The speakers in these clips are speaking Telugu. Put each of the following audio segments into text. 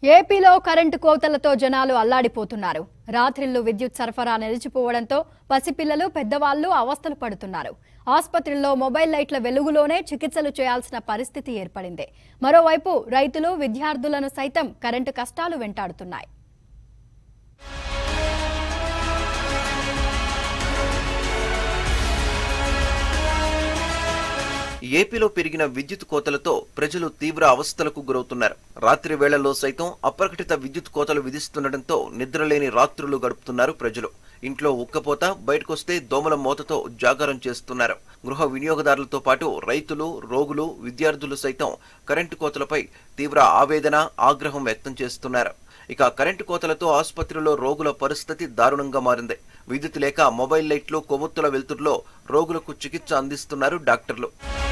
ఏపీలో కరెంటు కోతలతో జనాలు అల్లాడిపోతున్నారు రాత్రిళ్లు విద్యుత్ సరఫరా నిలిచిపోవడంతో పసిపిల్లలు పెద్దవాళ్లు అవస్థలు పడుతున్నారు ఆసుపత్రుల్లో మొబైల్ లైట్ల వెలుగులోనే చికిత్సలు చేయాల్సిన పరిస్థితి ఏర్పడింది మరోవైపు రైతులు విద్యార్థులను సైతం కరెంటు కష్టాలు వెంటాడుతున్నాయి ఏపీలో పెరిగిన విద్యుత్ కోతలతో ప్రజలు తీవ్ర అవస్థలకు గురవుతున్నారు రాత్రి వేళల్లో సైతం అప్రకటిత విద్యుత్ కోతలు విధిస్తుండటంతో నిద్రలేని రాత్రులు గడుపుతున్నారు ప్రజలు ఇంట్లో ఉక్కపోత బయటకొస్తే దోమల మోతతో జాగారం చేస్తున్నారు గృహ వినియోగదారులతో పాటు రైతులు రోగులు విద్యార్థులు సైతం కరెంటు కోతలపై తీవ్ర ఆవేదన ఆగ్రహం వ్యక్తం చేస్తున్నారు ఇక కరెంటు కోతలతో ఆసుపత్రిలో రోగుల పరిస్థితి దారుణంగా మారింది విద్యుత్ లేక మొబైల్ లైట్లు కొవ్వొత్తుల వెలుతురులో రోగులకు చికిత్స అందిస్తున్నారు డాక్టర్లు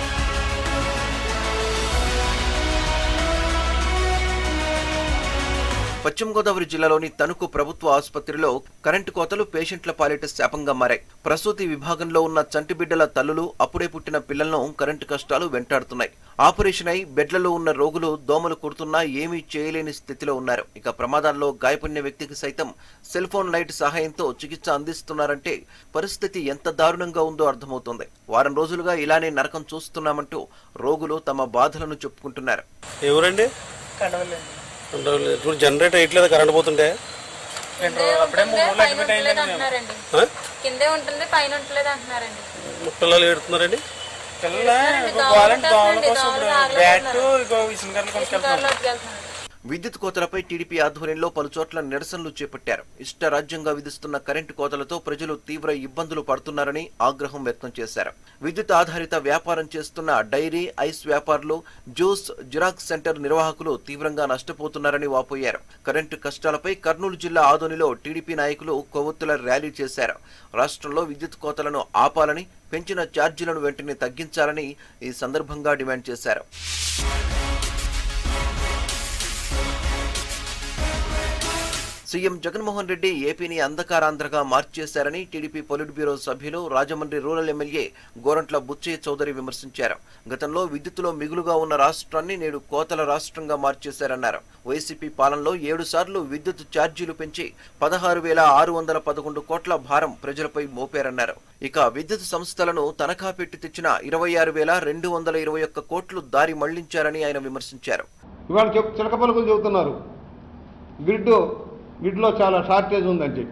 పశ్చిమ గోదావరి జిల్లాలోని తణుకు ప్రభుత్వ ఆసుపత్రిలో కరెంటు కోతలు పేషెంట్ల పాలిట శాపంగా మారాయి ప్రసూతి విభాగంలో ఉన్న చంటి బిడ్డల తల్లులు అప్పుడే పుట్టిన పిల్లలను కరెంటు కష్టాలు వెంటాడుతున్నాయి ఆపరేషన్ అయి బెడ్లలో ఉన్న రోగులు దోమలు కుడుతున్నా ఏమీ చేయలేని స్థితిలో ఉన్నారు ఇక ప్రమాదాల్లో గాయపడిన వ్యక్తికి సైతం సెల్ ఫోన్ లైట్ సహాయంతో చికిత్స అందిస్తున్నారంటే పరిస్థితి ఎంత దారుణంగా ఉందో అర్థమవుతోంది వారం రోజులుగా ఇలానే నరకం చూస్తున్నామంటూ రోగులు తమ బాధలను చెప్పుకుంటున్నారు ఎవరండి కడవలేదు ఉండవులే. ఇప్పుడు జనరేట్ అయ్యట్లేదు కరెంట్ పోతుంటే రెండు రోజులు అప్పుడే మూడు రోజులు పైన అడ్మిట్ ఉండలేదు అయ్యిందండి అంటున్నారండి ఆ? కిందే ఉంటుంది పైన ఉండలేదు అంటున్నారండి పిల్లలు ఏడుతున్నారండి పిల్లలు దోమలు గోవాలంటే దోమల కొట్టేస్తున్నారండి, కోసం ఇప్పుడు దోమలు బ్యాట్ ఆగలేకపోతున్నారు. ఇగో విసిన గంటలు కొనుక్కెళ్తున్నారు ఇంట్లో వెళ్తున్నారు విద్యుత్ కోతలపై టీడీపీ ఆధ్వర్యంలో పలు చోట్ల నిరసనలు చేపట్టారు ఇష్టరాజ్యంగా విధిస్తున్న కరెంటు కోతలతో ప్రజలు తీవ్ర ఇబ్బందులు పడుతున్నారని ఆగ్రహం వ్యక్తం చేశారు విద్యుత్ ఆధారిత వ్యాపారం చేస్తున్న డైరీ ఐస్ వ్యాపారులు జ్యూస్ జిరాక్స్ సెంటర్ నిర్వాహకులు తీవ్రంగా నష్టపోతున్నారని వాపోయారు కరెంటు కష్టాలపై కర్నూలు జిల్లా ఆదోనిలో టీడీపీ నాయకులు కొవ్వొత్తుల ర్యాలీ చేశారు రాష్ట్రంలో విద్యుత్ కోతలను ఆపాలని పెంచిన ఛార్జీలను వెంటనే తగ్గించాలని ఈ సందర్భంగా డిమాండ్ చేశారు సీఎం జగన్మోహన్ రెడ్డి ఏపీని అంధకారాంధ్రగా మార్చేశారని టీడీపీ పొలిట్ బ్యూరో సభ్యులు రాజమండ్రి రూరల్ ఎమ్మెల్యే గోరంట్ల బుచ్చయ్య చౌదరి విమర్శించారు గతంలో విద్యుత్తులో మిగులుగా ఉన్న రాష్ట్రాన్ని నేడు కోతల రాష్ట్రంగా మార్చేశారన్నారు వైసీపీ పాలనలో ఏడు సార్లు విద్యుత్ ఛార్జీలు పెంచి పదహారు వేల ఆరు వందల పదకొండు కోట్ల భారం ప్రజలపై మోపారన్నారు ఇక విద్యుత్ సంస్థలను తనఖా పెట్టి తెచ్చిన ఇరవై ఆరు వేల రెండు వందల ఇరవై ఒక్క కోట్లు దారి మళ్లించారని ఆయన విమర్శించారు ఇవాళ చెప్ చిలక పలుకులు చెబుతున్నారు గ్రిడ్ గ్రిడ్లో చాలా షార్టేజ్ ఉందని చెప్పి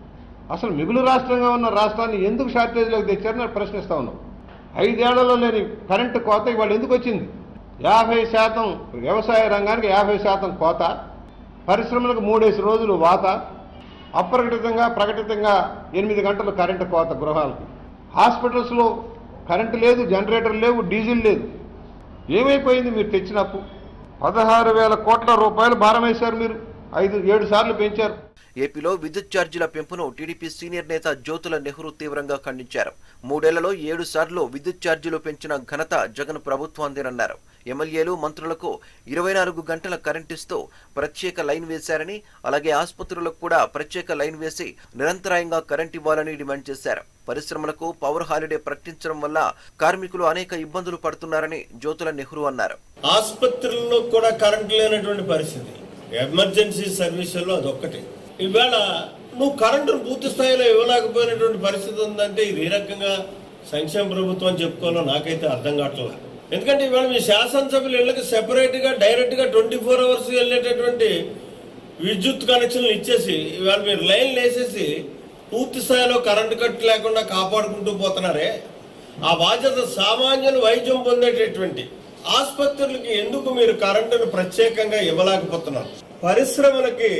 అసలు మిగులు రాష్ట్రంగా ఉన్న రాష్ట్రాన్ని ఎందుకు షార్టేజ్లోకి తెచ్చారని నేను ప్రశ్నిస్తా ఉన్నాం ఐదేళ్లలో లేని కరెంటు కోత ఇవాళ ఎందుకు వచ్చింది యాభై శాతం వ్యవసాయ రంగానికి యాభై శాతం కోత పరిశ్రమలకు మూడేసి రోజులు వాత అప్రకటితంగా ప్రకటితంగా ఎనిమిది గంటలు కరెంటు కోత గృహాలకి హాస్పిటల్స్లో కరెంటు లేదు జనరేటర్ లేవు డీజిల్ లేదు ఏమైపోయింది మీరు తెచ్చినప్పు పదహారు వేల కోట్ల రూపాయలు భారం వేశారు మీరు ఐదు ఏడు సార్లు పెంచారు ఏపీలో విద్యుత్ ఛార్జీల పెంపును టీడీపీ సీనియర్ నేత జ్యోతుల నెహ్రూ తీవ్రంగా ఖండించారు మూడేళ్లలో ఏడు సార్లు విద్యుత్ ఛార్జీలు పెంచిన ఘనత జగన్ ప్రభుత్వాందేనన్నారు ఎమ్మెల్యేలు మంత్రులకు ఇరవై నాలుగు గంటల కరెంట్ ఇస్తూ ప్రత్యేక లైన్ వేశారని అలాగే ఆసుపత్రులకు కూడా ప్రత్యేక లైన్ వేసి నిరంతరాయంగా కరెంట్ ఇవ్వాలని డిమాండ్ చేశారు పరిశ్రమలకు పవర్ హాలిడే ప్రకటించడం వల్ల కార్మికులు అనేక ఇబ్బందులు పడుతున్నారని జ్యోతుల నెహ్రూ అన్నారు ఆసుపత్రుల్లో కూడా కరెంట్ లేనటువంటి పరిస్థితి ఎమర్జెన్సీ సర్వీసుల్లో అదొక్కటి ఇవాళ నువ్వు కరెంటును పూర్తి స్థాయిలో ఇవ్వలేకపోయినటువంటి పరిస్థితి ఉందంటే ఇది ఏ రకంగా సంక్షేమ ప్రభుత్వం అని చెప్పుకోవాలో నాకైతే అర్థం కావట్లేదు ఎందుకంటే ఇవాళ మీ శాసనసభ్యులు ఇళ్ళకి సెపరేట్ గా డైరెక్ట్ గా ట్వంటీ ఫోర్ అవర్స్ వెళ్ళేటటువంటి విద్యుత్ కనెక్షన్లు ఇచ్చేసి ఇవాళ మీరు లైన్లు వేసేసి పూర్తి స్థాయిలో కరెంటు కట్ లేకుండా కాపాడుకుంటూ పోతున్నారే ఆ బాధ్యత సామాన్యులు వైద్యం పొందేటటువంటి ఆసుపత్రులకి ఎందుకు మీరు కరెంటును ప్రత్యేకంగా ఇవ్వలేకపోతున్నారు పరిశ్రమలకి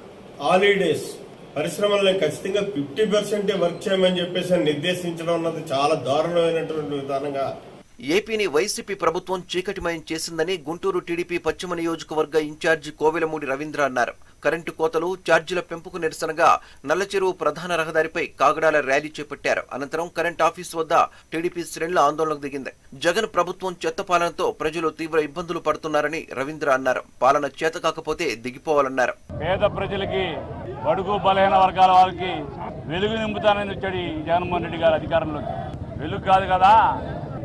హాలిడేస్ పరిశ్రమలను ఖచ్చితంగా ఫిఫ్టీ పర్సెంటే వర్క్ చేయమని చెప్పేసి నిర్దేశించడం అన్నది చాలా దారుణమైనటువంటి విధానంగా ఏపీని వైసీపీ ప్రభుత్వం చీకటిమయం చేసిందని గుంటూరు టీడీపీ పశ్చిమ నియోజకవర్గ ఇన్ఛార్జి కోవెలమూడి రవీంద్ర అన్నారు కరెంటు కోతలు ఛార్జీల పెంపుకు నిరసనగా నల్లచెరువు ప్రధాన రహదారిపై కాగడాల ర్యాలీ చేపట్టారు అనంతరం కరెంట్ ఆఫీస్ వద్ద టీడీపీ శ్రేణుల ఆందోళనకు దిగింది జగన్ ప్రభుత్వం చెత్త పాలనతో ప్రజలు తీవ్ర ఇబ్బందులు పడుతున్నారని రవీంద్ర అన్నారు పాలన చేత కాకపోతే దిగిపోవాలన్నారు పేద ప్రజలకి బడుగు బలహీన వర్గాల వారికి వెలుగు నింపుతానని వచ్చాడు ఈ జగన్మోహన్ రెడ్డి గారు అధికారంలోకి వెలుగు కాదు కదా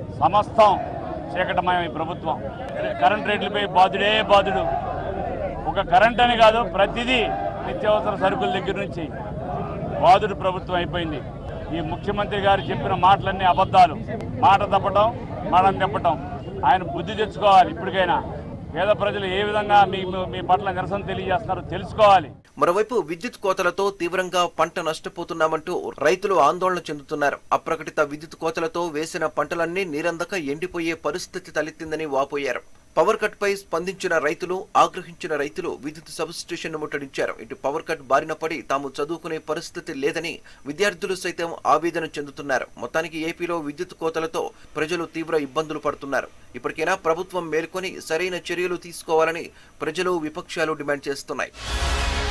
సమస్తం చీకటమయం ఈ ప్రభుత్వం కరెంట్ రేట్లపై బాధుడే బాధుడు ఒక కరెంట్ అని కాదు ప్రతిదీ నిత్యావసర సరుకుల దగ్గర నుంచి బాధుడు ప్రభుత్వం అయిపోయింది ఈ ముఖ్యమంత్రి గారు చెప్పిన మాటలన్నీ అబద్ధాలు మాట తప్పటం మాటను తెప్పటం ఆయన బుద్ధి తెచ్చుకోవాలి ఇప్పటికైనా పేద ప్రజలు ఏ విధంగా మీ మీ పట్ల నిరసన తెలియజేస్తున్నారో తెలుసుకోవాలి మరోవైపు విద్యుత్ కోతలతో తీవ్రంగా పంట నష్టపోతున్నామంటూ రైతులు ఆందోళన చెందుతున్నారు అప్రకటిత విద్యుత్ కోతలతో వేసిన పంటలన్నీ నీరందక ఎండిపోయే పరిస్థితి తలెత్తిందని వాపోయారు పవర్ కట్ పై స్పందించిన రైతులు ఆగ్రహించిన రైతులు విద్యుత్ సబ్ స్టేషన్ ముట్టడించారు ఇటు పవర్ కట్ బారిన పడి తాము చదువుకునే పరిస్థితి లేదని విద్యార్థులు సైతం ఆవేదన చెందుతున్నారు మొత్తానికి ఏపీలో విద్యుత్ కోతలతో ప్రజలు తీవ్ర ఇబ్బందులు పడుతున్నారు ఇప్పటికైనా ప్రభుత్వం మేల్కొని సరైన చర్యలు తీసుకోవాలని ప్రజలు విపక్షాలు డిమాండ్ చేస్తున్నాయి